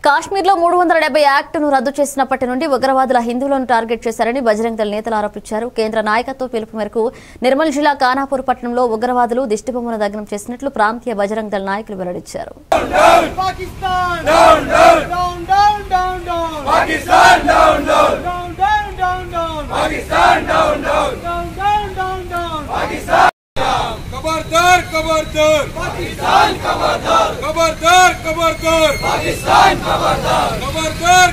కాశ్మీర్లో మూడు వందల డెబ్బై యాక్టును రద్దు చేసినప్పటి నుండి ఉగ్రవాదుల హిందువులను టార్గెట్ చేశారని బజరంగ్ దళ నేతలు ఆరోపించారు కేంద్ర నాయకత్వ పిలుపు మేరకు నిర్మల్ జిల్లా ఖానాపూర్ పట్టణంలో ఉగ్రవాదులు దిష్టిబొమ్మను దగ్నం చేసినట్లు ప్రాంతీయ బజరంగ్ దళ నాయకులు వెల్లడించారు Pakistan! Down, down! Down, down, down, down! Pakistan down down Down, down, down, down! Pakistan down down Down, down, down, down! खबरदार खबरदार पाकिस्तान खबरदार खबरदार खबरदार पाकिस्तान खबरदार खबरदार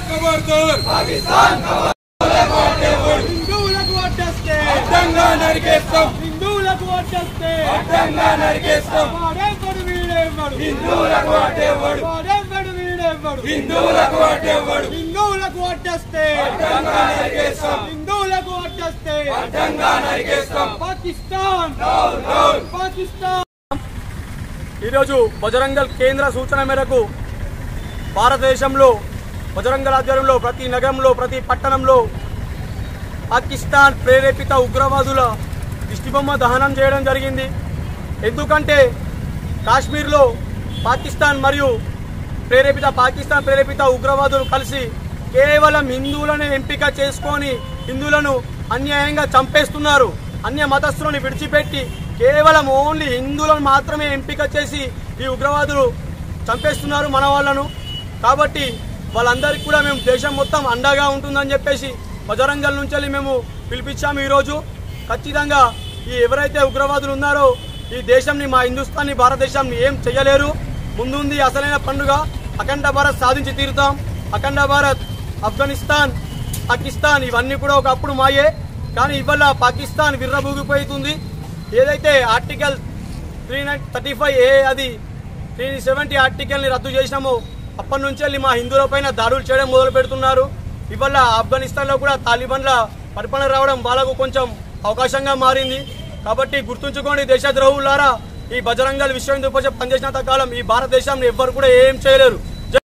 खबरदार హిందువులకు వడ్డస్తే అడ్డంగా నరికేస్తాం హిందువులకు వడ్డస్తే అడ్డంగా నరికేస్తాం వాడేవాడు వీడేవాడు హిందువులకు అడ్డేవాడు వాడేవాడు వీడేవాడు హిందువులకు అడ్డేవాడు హిందువులకు వడ్డస్తే అడ్డంగా నరికేస్తాం హిందువులకు వడ్డస్తే అడ్డంగా నరికేస్తాం పాకిస్తాన్ పాకిస్తాన్ ఈరోజు బజరంగల్ కేంద్ర సూచన మేరకు భారతదేశంలో బజరంగల్ ఆధ్వర్యంలో ప్రతి నగరంలో ప్రతి పట్టణంలో పాకిస్తాన్ ప్రేరేపిత ఉగ్రవాదుల దిష్టిబొమ్మ దహనం చేయడం జరిగింది ఎందుకంటే కాశ్మీర్లో పాకిస్తాన్ మరియు ప్రేరేపిత పాకిస్తాన్ ప్రేరేపిత ఉగ్రవాదులు కలిసి కేవలం హిందువులను ఎంపిక చేసుకొని హిందువులను అన్యాయంగా చంపేస్తున్నారు అన్య మతస్థులను విడిచిపెట్టి కేవలం ఓన్లీ హిందువులను మాత్రమే ఎంపిక చేసి ఈ ఉగ్రవాదులు చంపేస్తున్నారు మన వాళ్ళను కాబట్టి వాళ్ళందరికీ కూడా మేము దేశం మొత్తం అండగా ఉంటుందని చెప్పేసి బజరంగల్ నుంచి వెళ్ళి మేము పిలిపించాము ఈరోజు ఖచ్చితంగా ఈ ఎవరైతే ఉగ్రవాదులు ఉన్నారో ఈ దేశంని మా హిందుస్థాన్ని భారతదేశాన్ని ఏం చేయలేరు ముందుంది అసలైన పండుగ అఖండ భారత్ సాధించి తీరుతాం అఖండ భారత్ ఆఫ్ఘనిస్తాన్ పాకిస్తాన్ ఇవన్నీ కూడా ఒకప్పుడు మాయే కానీ ఇవాళ పాకిస్తాన్ విర్రబూగిపోతుంది ఏదైతే article three nine thirty five A అది త్రీ సెవెంటీ ఆర్టికల్ని రద్దు చేసినామో అప్పటి నుంచి వెళ్ళి మా హిందువుల పైన దాడులు చేయడం మొదలు పెడుతున్నారు ఇవాళ ఆఫ్ఘనిస్తాన్లో కూడా తాలిబాన్ల పరిపాలన రావడం వాళ్ళకు కొంచెం అవకాశంగా మారింది కాబట్టి గుర్తుంచుకోండి దేశద్రోహులారా ఈ బజరంగల్ విశ్వ హిందూ పరిషత్ పనిచేసినంత కాలం ఈ భారతదేశాన్ని ఎవ్వరు కూడా ఏం చేయలేరు జై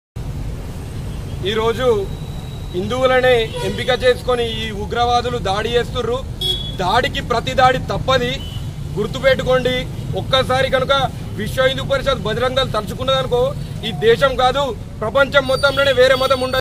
ఈరోజు హిందువులనే ఎంపిక చేసుకొని ఈ ఉగ్రవాదులు దాడి చేస్తుర్రు దాడికి ప్రతి దాడి తప్పది గుర్తుపెట్టుకోండి ఒక్కసారి కనుక విశ్వ హిందూ పరిషత్ బజరంగల్ తలుచుకున్నదనుకో ఈ దేశం కాదు ప్రపంచం మొత్తంలోనే వేరే మతం ఉండదు